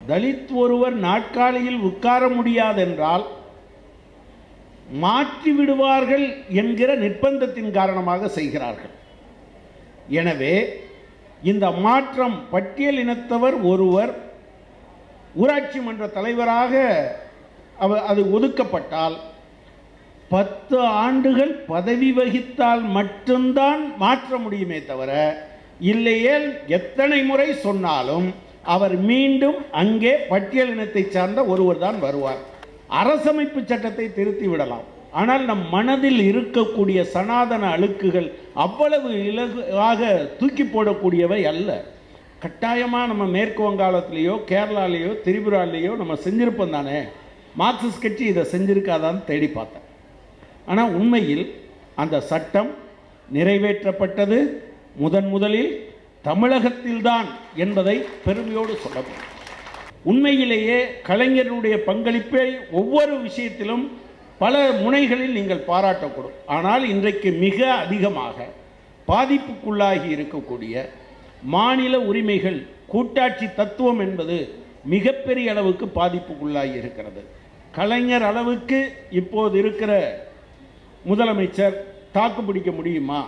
தலித் ஒருவர் நாற்காலியில் உட்கார முடியாதென்றால் மாற்றி விடுவார்கள் என்கிற நிர்பந்தத்தின் காரணமாக செய்கிறார்கள் எனவே இந்த மாற்றம் பட்டியல் இனத்தவர் ஒருவர் ஊராட்சி மன்ற தலைவராக அவ அது ஒதுக்கப்பட்டால் பத்து ஆண்டுகள் பதவி வகித்தால் மட்டும்தான் மாற்ற முடியுமே தவிர இல்லையேல் எத்தனை முறை சொன்னாலும் அவர் மீண்டும் அங்கே பட்டியல் இனத்தை சார்ந்த ஒருவர் தான் வருவார் அரசமைப்பு சட்டத்தை திருத்தி விடலாம் ஆனால் நம் மனதில் இருக்கக்கூடிய சனாதன அழுக்குகள் அவ்வளவு இலகுவாக தூக்கி போடக்கூடியவை அல்ல கட்டாயமாக நம்ம மேற்கு வங்காளத்திலேயோ கேரளாலேயோ திரிபுராலேயோ நம்ம செஞ்சிருப்போம் தானே மார்க்சிஸ்ட் கட்சி இதை செஞ்சிருக்காதான்னு தேடி பார்த்தேன் ஆனால் உண்மையில் அந்த சட்டம் நிறைவேற்றப்பட்டது முதன் முதலில் தமிழகத்தில்தான் என்பதை பெருமையோடு சொல்ல முடியும் உண்மையிலேயே கலைஞருடைய பங்களிப்பை ஒவ்வொரு விஷயத்திலும் பல முனைகளில் நீங்கள் பாராட்டக்கூடும் ஆனால் இன்றைக்கு மிக அதிகமாக பாதிப்புக்குள்ளாகி இருக்கக்கூடிய மாநில உரிமைகள் கூட்டாட்சி தத்துவம் என்பது மிகப்பெரிய அளவுக்கு பாதிப்புக்குள்ளாகி இருக்கிறது கலைஞர் அளவுக்கு இப்போது இருக்கிற முதலமைச்சர் தாக்கு பிடிக்க முடியுமா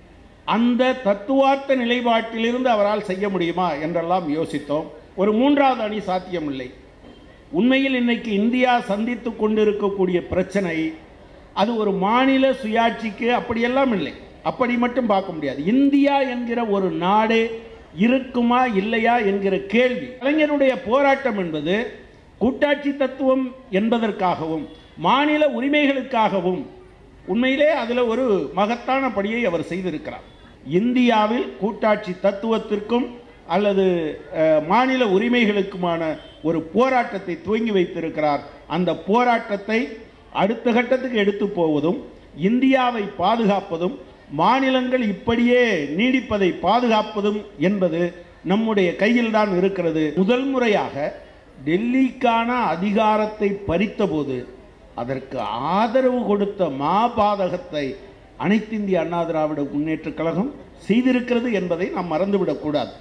அந்த தத்துவார்த்த நிலைப்பாட்டிலிருந்து அவரால் செய்ய முடியுமா என்றெல்லாம் யோசித்தோம் ஒரு மூன்றாவது அணி சாத்தியமில்லை உண்மையில் இன்னைக்கு இந்தியா சந்தித்து கொண்டிருக்கக்கூடிய பிரச்சனை அது ஒரு மாநில சுயாட்சிக்கு அப்படியெல்லாம் இல்லை அப்படி மட்டும் பார்க்க முடியாது இந்தியா என்கிற ஒரு நாடு இருக்குமா இல்லையா என்கிற கேள்வி கலைஞருடைய போராட்டம் என்பது கூட்டாட்சி தத்துவம் என்பதற்காகவும் மாநில உரிமைகளுக்காகவும் உண்மையிலே அதில் ஒரு மகத்தான படியை அவர் செய்திருக்கிறார் இந்தியாவில் கூட்டாட்சி தத்துவத்திற்கும் அல்லது அஹ், மாநில உரிமைகளுக்குமான ஒரு போராட்டத்தை துவங்கி வைத்திருக்கிறார் அந்த போராட்டத்தை அடுத்த கட்டத்துக்கு எடுத்து போவதும் இந்தியாவை பாதுகாப்பதும் மாநிலங்கள் இப்படியே நீடிப்பதை பாதுகாப்பதும் என்பது நம்முடைய கையில்தான் இருக்கிறது முதல் முறையாக டெல்லிக்கான அதிகாரத்தை பறித்தபோது அதற்கு ஆதரவு கொடுத்த மாபாதகத்தை அனைத்திந்திய அண்ணா திராவிட முன்னேற்றக் கழகம் செய்திருக்கிறது என்பதை நாம் மறந்துவிடக்கூடாது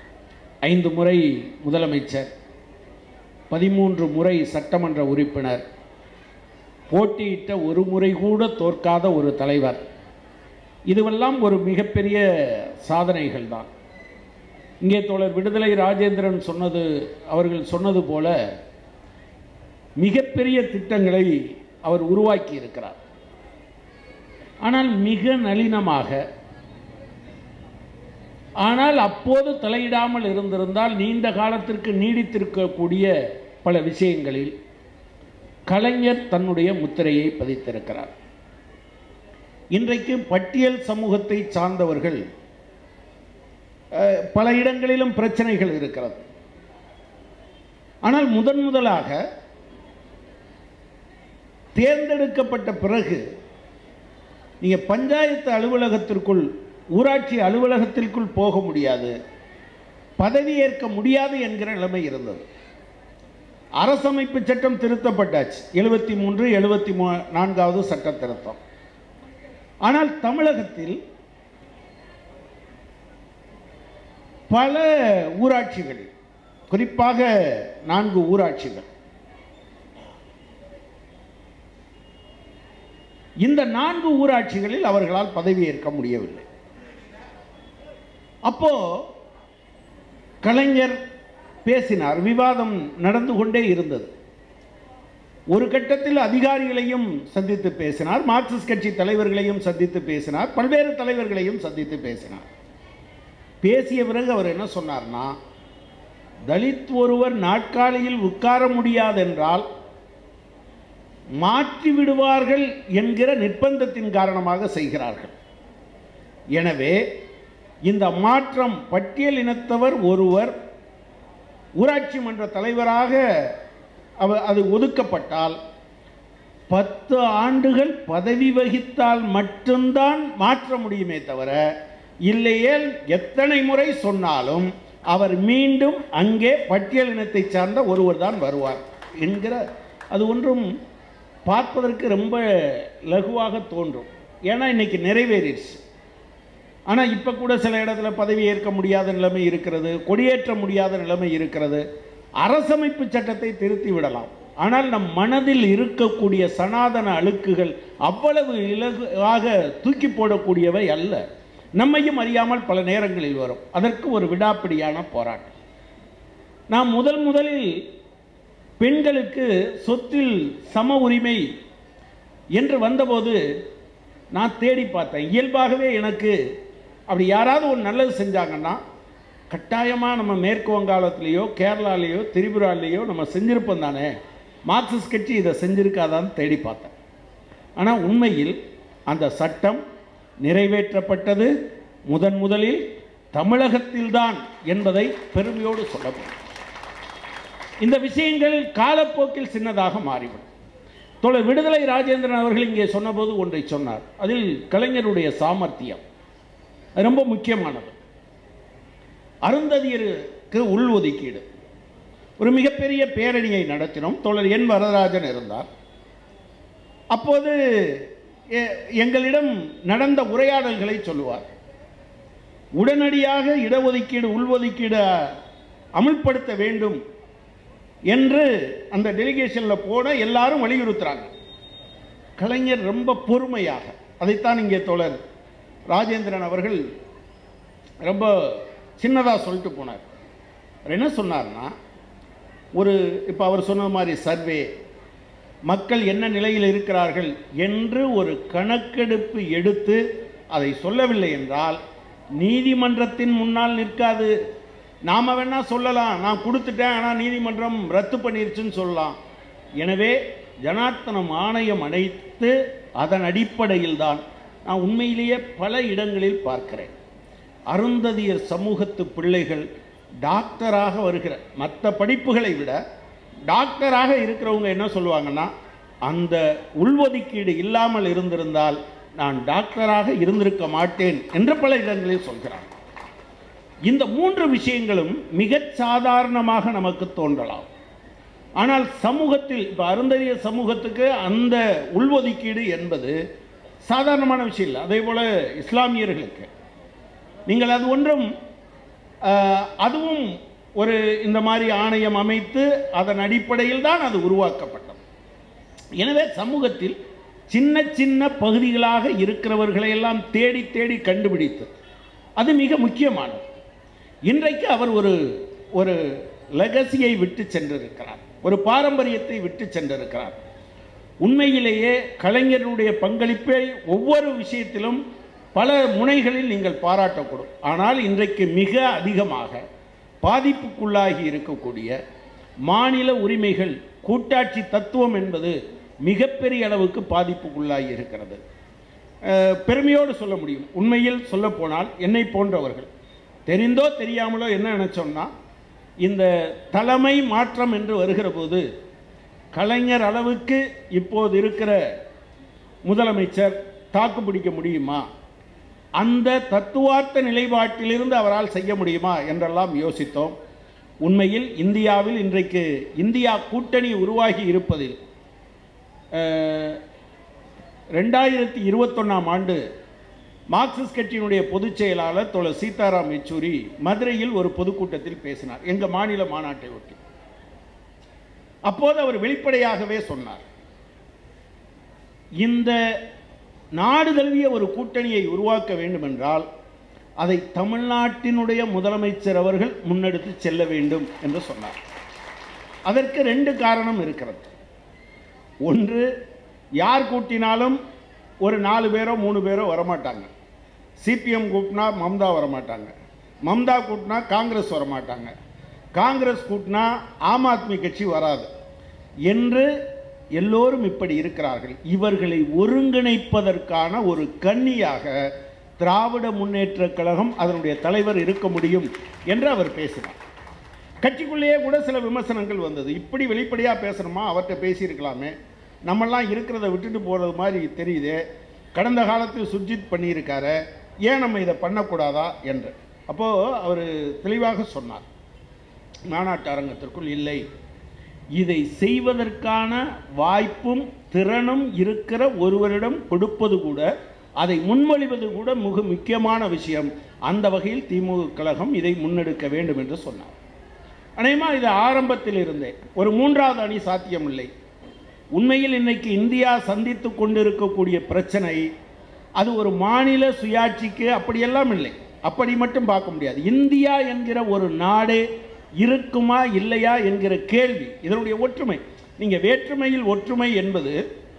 ஐந்து முறை முதலமைச்சர் பதிமூன்று முறை சட்டமன்ற உறுப்பினர் போட்டியிட்ட ஒரு முறை கூட தோற்காத ஒரு தலைவர் இதுவெல்லாம் ஒரு மிகப்பெரிய சாதனைகள் தான் இங்கே தோழர் விடுதலை ராஜேந்திரன் சொன்னது அவர்கள் சொன்னது போல மிகப்பெரிய திட்டங்களை அவர் உருவாக்கி இருக்கிறார் ஆனால் மிக நளினமாக ஆனால் அப்போது தலையிடாமல் இருந்திருந்தால் நீண்ட காலத்திற்கு நீடித்திருக்கக்கூடிய பல விஷயங்களில் கலைஞர் தன்னுடைய முத்திரையை பதித்திருக்கிறார் இன்றைக்கு பட்டியல் சமூகத்தை சார்ந்தவர்கள் அஹ், பல இடங்களிலும் பிரச்சனைகள் இருக்கிறது ஆனால் முதன் முதலாக தேர்ந்தெடுக்கப்பட்ட பிறகு நீங்கள் பஞ்சாயத்து அலுவலகத்திற்குள் ஊராட்சி அலுவலகத்திற்குள் போக முடியாது பதவியேற்க முடியாது என்கிற நிலைமை இருந்தது அரசமைப்பு சட்டம் திருத்தப்பட்டாச்சு எழுபத்தி மூன்று எழுபத்தி மூ நான்காவது சட்ட திருத்தம் ஆனால் தமிழகத்தில் பல ஊராட்சிகளில் குறிப்பாக நான்கு ஊராட்சிகள் இந்த நான்கு ஊராட்சிகளில் அவர்களால் பதவியேற்க முடியவில்லை அப்போ கலைஞர் பேசினார் விவாதம் நடந்து கொண்டே இருந்தது ஒரு கட்டத்தில் அதிகாரிகளையும் சந்தித்து பேசினார் மார்க்சிஸ்ட் கட்சி தலைவர்களையும் சந்தித்து பேசினார் பல்வேறு தலைவர்களையும் சந்தித்து பேசினார் பேசிய பிறகு அவர் என்ன சொன்னார்னா தலித் ஒருவர் நாற்காலியில் உட்கார முடியாதென்றால் மாற்றி விடுவார்கள் என்கிற நிர்பந்தத்தின் காரணமாக செய்கிறார்கள் எனவே இந்த மாற்றம் பட்டியல் இனத்தவர் ஒருவர் ஊராட்சி மன்ற தலைவராக அவ அது ஒதுக்கப்பட்டால் பத்து ஆண்டுகள் பதவி வகித்தால் மட்டும்தான் மாற்ற முடியுமே தவிர இல்லையேல் எத்தனை முறை சொன்னாலும் அவர் மீண்டும் அங்கே பட்டியல் இனத்தை சார்ந்த ஒருவர் தான் வருவார் என்கிற அது ஒன்றும் பார்ப்பதற்கு ரொம்ப லகுவாக தோன்றும் ஏன்னா இன்னைக்கு நிறைவேறிடுச்சு ஆனால் இப்போ கூட சில இடத்துல பதவி ஏற்க முடியாத நிலைமை இருக்கிறது கொடியேற்ற முடியாத நிலைமை இருக்கிறது அரசமைப்பு சட்டத்தை திருத்தி விடலாம் ஆனால் நம் மனதில் இருக்கக்கூடிய சனாதன அழுக்குகள் அவ்வளவு இலகுவாக தூக்கி போடக்கூடியவை அல்ல நம்மையும் அறியாமல் பல நேரங்களில் வரும் அதற்கு ஒரு விடாப்பிடியான போராட்டம் நாம் முதல் முதலில் பெண்களுக்கு சொத்தில் சம உரிமை என்று வந்தபோது நான் தேடி பார்த்தேன் இயல்பாகவே எனக்கு அப்படி யாராவது ஒரு நல்லது செஞ்சாங்கன்னா கட்டாயமாக நம்ம மேற்கு வங்காளத்துலேயோ கேரளாலேயோ திரிபுராலேயோ நம்ம செஞ்சிருப்போம் தானே மார்க்சிஸ்ட் கட்சி இதை செஞ்சிருக்காதான்னு தேடி பார்த்தேன் ஆனால் உண்மையில் அந்த சட்டம் நிறைவேற்றப்பட்டது முதன் முதலில் தமிழகத்தில்தான் என்பதை பெருமையோடு சொல்ல முடியும் இந்த விஷயங்கள் காலப்போக்கில் சின்னதாக மாறிவிடும் தோழர் விடுதலை ராஜேந்திரன் அவர்கள் இங்கே சொன்னபோது ஒன்றை சொன்னார் அதில் கலைஞருடைய சாமர்த்தியம் அது ரொம்ப முக்கியமானது அருந்ததியருக்கு உள்ஒதுக்கீடு ஒரு மிகப்பெரிய பேரணியை நடத்தினோம் தோழர் என் வரதராஜன் இருந்தார் அப்போது எ- எங்களிடம் நடந்த உரையாடல்களை சொல்லுவார் உடனடியாக இடஒதுக்கீடு உள்ஒதுக்கீடு அமுல்படுத்த வேண்டும் என்று அந்த டெலிகேஷனில் போன எல்லாரும் வலியுறுத்துறாங்க கலைஞர் ரொம்ப பொறுமையாக அதைத்தான் இங்கே தோழர் ராஜேந்திரன் அவர்கள் ரொம்ப சின்னதாக சொல்லிட்டு போனார் அவர் என்ன சொன்னார்னா ஒரு இப்போ அவர் சொன்ன மாதிரி சர்வே மக்கள் என்ன நிலையில் இருக்கிறார்கள் என்று ஒரு கணக்கெடுப்பு எடுத்து அதை சொல்லவில்லை என்றால் நீதிமன்றத்தின் முன்னால் நிற்காது நாம் வேணா சொல்லலாம் நான் கொடுத்துட்டேன் ஆனால் நீதிமன்றம் ரத்து பண்ணிருச்சுன்னு சொல்லலாம் எனவே ஜனார்த்தனம் ஆணையம் அனைத்து அதன் அடிப்படையில் தான் நான் உண்மையிலேயே பல இடங்களில் பார்க்கிறேன் அருந்ததியர் சமூகத்து பிள்ளைகள் டாக்டராக வருகிற மற்ற படிப்புகளை விட டாக்டராக இருக்கிறவங்க என்ன சொல்லுவாங்கன்னா அந்த உள்ஒதுக்கீடு இல்லாமல் இருந்திருந்தால் நான் டாக்டராக இருந்திருக்க மாட்டேன் என்று பல இடங்களில் சொல்கிறார் இந்த மூன்று விஷயங்களும் மிகச் சாதாரணமாக நமக்கு தோன்றலாம் ஆனால் சமூகத்தில் இப்போ அருந்ததிய சமூகத்துக்கு அந்த உள்ஒதுக்கீடு என்பது சாதாரணமான விஷயம் இல்லை அதே போல் இஸ்லாமியர்களுக்கு நீங்கள் அது ஒன்றும் ஆஹ், அதுவும் ஒரு இந்த மாதிரி ஆணையம் அமைத்து அதன் அடிப்படையில் தான் அது உருவாக்கப்பட்டது எனவே சமூகத்தில் சின்ன சின்ன பகுதிகளாக இருக்கிறவர்களை எல்லாம் தேடி தேடி கண்டுபிடித்து அது மிக முக்கியமானது இன்றைக்கு அவர் ஒரு ஒரு லெகசியை விட்டு சென்றிருக்கிறார் ஒரு பாரம்பரியத்தை விட்டு சென்றிருக்கிறார் உண்மையிலேயே கலைஞருடைய பங்களிப்பை ஒவ்வொரு விஷயத்திலும் பல முனைகளில் நீங்கள் பாராட்டக்கூடும் ஆனால் இன்றைக்கு மிக அதிகமாக பாதிப்புக்குள்ளாகி இருக்கக்கூடிய மாநில உரிமைகள் கூட்டாட்சி தத்துவம் என்பது மிகப்பெரிய அளவுக்கு பாதிப்புக்குள்ளாகி இருக்கிறது அஹ், பெருமையோடு சொல்ல முடியும் உண்மையில் சொல்லப்போனால் என்னை போன்றவர்கள் தெரிந்தோ தெரியாமலோ என்ன நினைச்சோம்னா இந்த தலைமை மாற்றம் என்று வருகிற போது கலைஞர் அளவுக்கு இப்போது இருக்கிற முதலமைச்சர் தாக்கு பிடிக்க முடியுமா அந்த தத்துவார்த்த நிலைப்பாட்டிலிருந்து அவரால் செய்ய முடியுமா என்றெல்லாம் யோசித்தோம் உண்மையில் இந்தியாவில் இன்றைக்கு இந்தியா கூட்டணி உருவாகி இருப்பதில் அஹ், ரெண்டாயிரத்தி இருபத்தொன்னாம் ஆண்டு மார்க்சிஸ்ட் கட்சியினுடைய பொதுச் செயலாளர் தோழர் சீதாராம் யெச்சூரி மதுரையில் ஒரு பொதுக்கூட்டத்தில் பேசினார் எங்கள் மாநில மாநாட்டை ஒட்டி அப்போது அவர் வெளிப்படையாகவே சொன்னார் இந்த நாடு தழுவிய ஒரு கூட்டணியை உருவாக்க வேண்டுமென்றால் அதை தமிழ்நாட்டினுடைய முதலமைச்சர் அவர்கள் முன்னெடுத்து செல்ல வேண்டும் என்று சொன்னார் அதற்கு ரெண்டு காரணம் இருக்கிறது ஒன்று யார் கூட்டினாலும் ஒரு நாலு பேரோ மூணு பேரோ வரமாட்டாங்க சிபிஎம் கூட்டினா மம்தா வரமாட்டாங்க மம்தா கூட்டினா காங்கிரஸ் வரமாட்டாங்க காங்கிரஸ் கூட்டினா ஆம் ஆத்மி கட்சி வராது என்று எல்லோரும் இப்படி இருக்கிறார்கள் இவர்களை ஒருங்கிணைப்பதற்கான ஒரு கன்னியாக திராவிட முன்னேற்றக் கழகம் அதனுடைய தலைவர் இருக்க முடியும் என்று அவர் பேசினார் கட்சிக்குள்ளேயே கூட சில விமர்சனங்கள் வந்தது இப்படி வெளிப்படையாக பேசணுமா அவர்கிட்ட பேசியிருக்கலாமே நம்மெல்லாம் இருக்கிறத விட்டுட்டு போகிறது மாதிரி தெரியுதே கடந்த காலத்தில் சுர்ஜித் பண்ணியிருக்காரு ஏன் நம்ம இதை பண்ணக்கூடாதா என்று அப்போது அவர் தெளிவாக சொன்னார் மாநாட்டு அரங்கத்திற்குள் இல்லை இதை செய்வதற்கான வாய்ப்பும் திறனும் இருக்கிற ஒருவரிடம் கொடுப்பது கூட அதை முன்மொழிவது கூட மிக முக்கியமான விஷயம் அந்த வகையில் திமுக கழகம் இதை முன்னெடுக்க வேண்டும் என்று சொன்னார் அநேகமாக இது ஆரம்பத்தில் இருந்தே ஒரு மூன்றாவது அணி சாத்தியமில்லை உண்மையில் இன்னைக்கு இந்தியா சந்தித்து கொண்டிருக்கக்கூடிய பிரச்சனை அது ஒரு மாநில சுயாட்சிக்கு அப்படியெல்லாம் இல்லை அப்படி மட்டும் பார்க்க முடியாது இந்தியா என்கிற ஒரு நாடு இருக்குமா இல்லையா என்கிற கேள்வி இதனுடைய ஒற்றுமை நீங்கள் வேற்றுமையில் ஒற்றுமை என்பது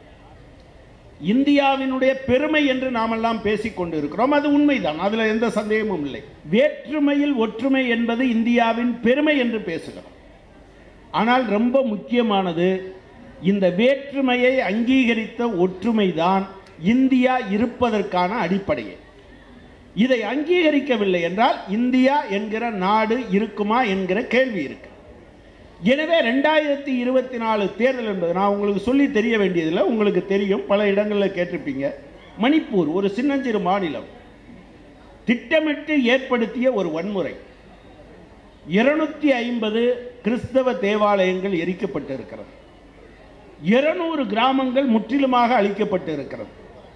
இந்தியாவினுடைய பெருமை என்று நாமெல்லாம் பேசிக் கொண்டு இருக்கிறோம் அது உண்மைதான் அதில் எந்த சந்தேகமும் இல்லை வேற்றுமையில் ஒற்றுமை என்பது இந்தியாவின் பெருமை என்று பேசுகிறோம் ஆனால் ரொம்ப முக்கியமானது இந்த வேற்றுமையை அங்கீகரித்த ஒற்றுமைதான் இந்தியா இருப்பதற்கான அடிப்படையே இதை அங்கீகரிக்கவில்லை என்றால் இந்தியா என்கிற நாடு இருக்குமா என்கிற கேள்வி இருக்கு எனவே ரெண்டாயிரத்தி இருபத்தி நாலு தேர்தல் என்பது நான் உங்களுக்கு சொல்லி தெரிய வேண்டியதில்லை உங்களுக்கு தெரியும் பல இடங்களில் கேட்டிருப்பீங்க மணிப்பூர் ஒரு சின்னஞ்சிறு மாநிலம் திட்டமிட்டு ஏற்படுத்திய ஒரு வன்முறை இருநூத்தி ஐம்பது கிறிஸ்தவ தேவாலயங்கள் எரிக்கப்பட்டிருக்கிறது இருநூறு கிராமங்கள் முற்றிலுமாக அழிக்கப்பட்டிருக்கிறது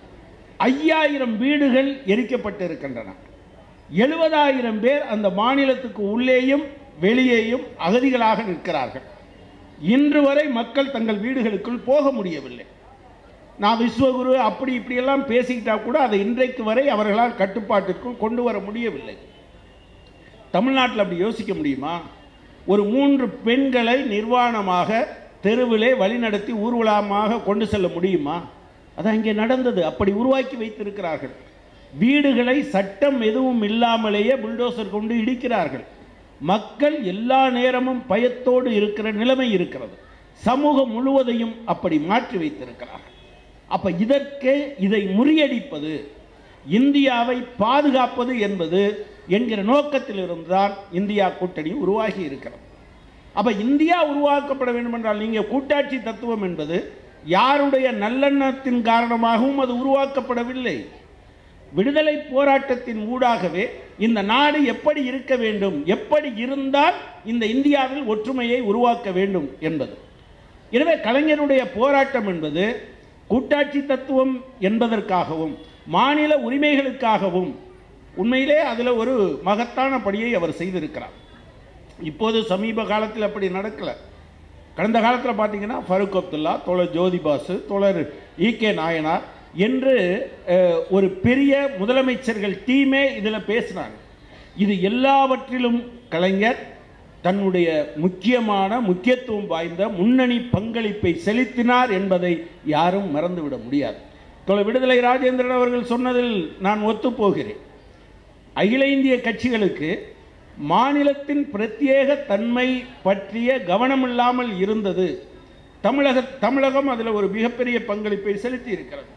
ஐயாயிரம் வீடுகள் எரிக்கப்பட்டிருக்கின்றன எழுபதாயிரம் பேர் அந்த மாநிலத்துக்கு உள்ளேயும் வெளியேயும் அகதிகளாக நிற்கிறார்கள் இன்று வரை மக்கள் தங்கள் வீடுகளுக்குள் போக முடியவில்லை நான் விஸ்வகுரு அப்படி இப்படியெல்லாம் பேசிக்கிட்டா கூட அதை இன்றைக்கு வரை அவர்களால் கட்டுப்பாட்டிற்குள் கொண்டு வர முடியவில்லை தமிழ்நாட்டில் அப்படி யோசிக்க முடியுமா ஒரு மூன்று பெண்களை நிர்வாணமாக தெருவிலே வழிநடத்தி ஊர்வலமாக கொண்டு செல்ல முடியுமா அது அங்கே நடந்தது அப்படி உருவாக்கி வைத்திருக்கிறார்கள் வீடுகளை சட்டம் எதுவும் இல்லாமலேயே புல்டோசர் கொண்டு இடிக்கிறார்கள் மக்கள் எல்லா நேரமும் பயத்தோடு இருக்கிற நிலைமை இருக்கிறது சமூகம் முழுவதையும் அப்படி மாற்றி வைத்திருக்கிறார்கள் அப்ப இதற்கு இதை முறியடிப்பது இந்தியாவை பாதுகாப்பது என்பது என்கிற நோக்கத்தில் இருந்துதான் இந்தியா கூட்டணி உருவாகி இருக்கிறது அப்ப இந்தியா உருவாக்கப்பட வேண்டும் என்றால் நீங்க கூட்டாட்சி தத்துவம் என்பது யாருடைய நல்லெண்ணத்தின் காரணமாகவும் அது உருவாக்கப்படவில்லை விடுதலை போராட்டத்தின் ஊடாகவே இந்த நாடு எப்படி இருக்க வேண்டும் எப்படி இருந்தால் இந்த இந்தியாவில் ஒற்றுமையை உருவாக்க வேண்டும் என்பது எனவே கலைஞருடைய போராட்டம் என்பது கூட்டாட்சி தத்துவம் என்பதற்காகவும் மாநில உரிமைகளுக்காகவும் உண்மையிலே அதில் ஒரு மகத்தான படியை அவர் செய்திருக்கிறார் இப்போது சமீப காலத்தில் அப்படி நடக்கலை கடந்த காலத்தில் பார்த்தீங்கன்னா ஃபருக் அப்துல்லா தோழர் ஜோதி பாசு தோழர் இ கே நாயனார் என்று அஹ், ஒரு பெரிய முதலமைச்சர்கள் டீமே இதில் பேசினாங்க இது எல்லாவற்றிலும் கலைஞர் தன்னுடைய முக்கியமான முக்கியத்துவம் வாய்ந்த முன்னணி பங்களிப்பை செலுத்தினார் என்பதை யாரும் மறந்துவிட முடியாது தோழர் விடுதலை ராஜேந்திரன் அவர்கள் சொன்னதில் நான் ஒத்துப்போகிறேன் அகில இந்திய கட்சிகளுக்கு மாநிலத்தின் பிரத்யேக தன்மை பற்றிய கவனமில்லாமல் இருந்தது தமிழக தமிழகம் அதில் ஒரு மிகப்பெரிய பங்களிப்பை செலுத்தி இருக்கிறது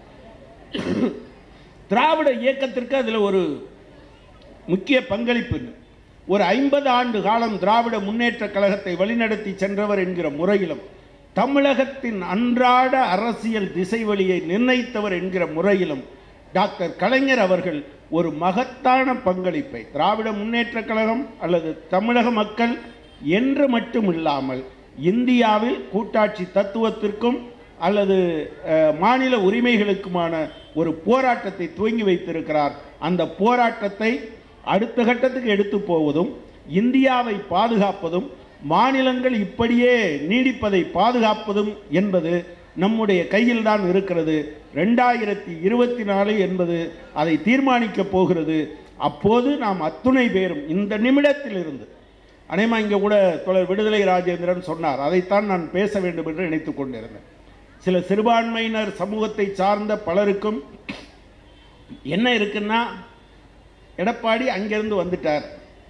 திராவிட இயக்கத்திற்கு அதில் ஒரு முக்கிய பங்களிப்பு உண்டு. ஒரு ஐம்பது ஆண்டு காலம் திராவிட முன்னேற்ற கழகத்தை வழிநடத்தி சென்றவர் என்கிற முறையிலும் தமிழகத்தின் அன்றாட அரசியல் திசை வழியை நிர்ணயித்தவர் என்கிற முறையிலும் டாக்டர் கலைஞர் அவர்கள் ஒரு மகத்தான பங்களிப்பை திராவிட முன்னேற்ற கழகம் அல்லது தமிழக மக்கள் என்று மட்டுமில்லாமல் இந்தியாவில் கூட்டாட்சி தத்துவத்திற்கும் அல்லது அஹ், மாநில உரிமைகளுக்குமான ஒரு போராட்டத்தை துவங்கி வைத்திருக்கிறார் அந்த போராட்டத்தை அடுத்த கட்டத்துக்கு எடுத்து போவதும் இந்தியாவை பாதுகாப்பதும் மாநிலங்கள் இப்படியே நீடிப்பதை பாதுகாப்பதும் என்பது நம்முடைய கையில்தான் இருக்கிறது ரெண்டாயிரத்தி இருபத்தி நாலு என்பது அதை தீர்மானிக்கப் போகிறது அப்போது நாம் அத்துணை பேரும் இந்த நிமிடத்திலிருந்து அநேகமா இங்கே கூட தொடர் விடுதலை ராஜேந்திரன் சொன்னார் அதைத்தான் நான் பேச வேண்டும் என்று நினைத்துக் கொண்டிருந்தேன் சில சிறுபான்மையினர் சமூகத்தை சார்ந்த பலருக்கும் என்ன இருக்குன்னா எடப்பாடி அங்கிருந்து வந்துட்டார்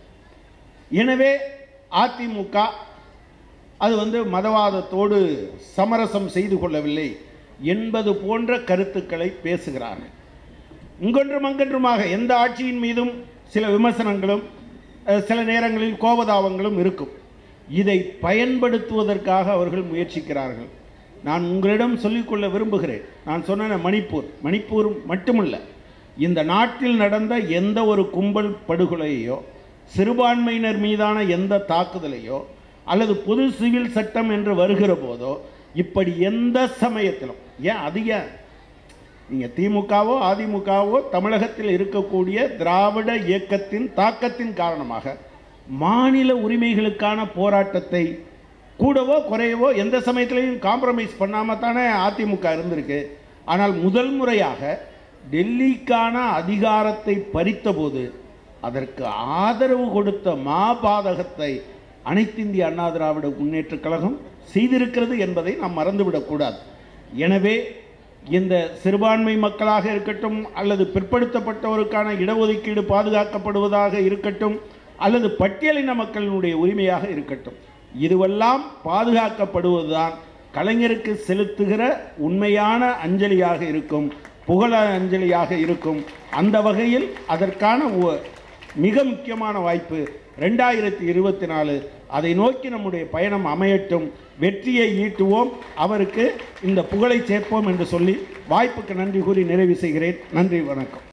எனவே அதிமுக அது வந்து மதவாதத்தோடு சமரசம் செய்து கொள்ளவில்லை என்பது போன்ற கருத்துக்களை பேசுகிறார்கள் இங்கொன்றும் அங்கொன்றுமாக எந்த ஆட்சியின் மீதும் சில விமர்சனங்களும் அஹ், சில நேரங்களில் கோபதாபங்களும் இருக்கும் இதை பயன்படுத்துவதற்காக அவர்கள் முயற்சிக்கிறார்கள் நான் உங்களிடம் சொல்லிக்கொள்ள விரும்புகிறேன் நான் சொன்ன மணிப்பூர் மணிப்பூர் மட்டுமல்ல இந்த நாட்டில் நடந்த எந்த ஒரு கும்பல் படுகொலையோ சிறுபான்மையினர் மீதான எந்த தாக்குதலையோ அல்லது பொது சிவில் சட்டம் என்று வருகிற போதோ இப்படி எந்த சமயத்திலும் ஏன் அது ஏன் நீங்கள் திமுகவோ அதிமுகவோ தமிழகத்தில் இருக்கக்கூடிய திராவிட இயக்கத்தின் தாக்கத்தின் காரணமாக மாநில உரிமைகளுக்கான போராட்டத்தை கூடவோ குறையவோ எந்த சமயத்திலையும் காம்ப்ரமைஸ் பண்ணாமல் தானே அதிமுக இருந்திருக்கு ஆனால் முதல் முறையாக டெல்லிக்கான அதிகாரத்தை பறித்தபோது அதற்கு ஆதரவு கொடுத்த மாபாதகத்தை அனைத்திந்திய அண்ணா திராவிட முன்னேற்றக் கழகம் செய்திருக்கிறது என்பதை நாம் மறந்துவிடக்கூடாது எனவே இந்த சிறுபான்மை மக்களாக இருக்கட்டும் அல்லது பிற்படுத்தப்பட்டவருக்கான இடஒதுக்கீடு பாதுகாக்கப்படுவதாக இருக்கட்டும் அல்லது பட்டியலின மக்களினுடைய உரிமையாக இருக்கட்டும் இதுவெல்லாம் பாதுகாக்கப்படுவதுதான் கலைஞருக்கு செலுத்துகிற உண்மையான அஞ்சலியாக இருக்கும் புகழ அஞ்சலியாக இருக்கும் அந்த வகையில் அதற்கான ஒ- மிக முக்கியமான வாய்ப்பு ரெண்டாயிரத்தி இருபத்தி நாலு அதை நோக்கி நம்முடைய பயணம் அமையட்டும் வெற்றியை ஈட்டுவோம் அவருக்கு இந்த புகழை சேர்ப்போம் என்று சொல்லி வாய்ப்புக்கு நன்றி கூறி நிறைவு செய்கிறேன் நன்றி வணக்கம்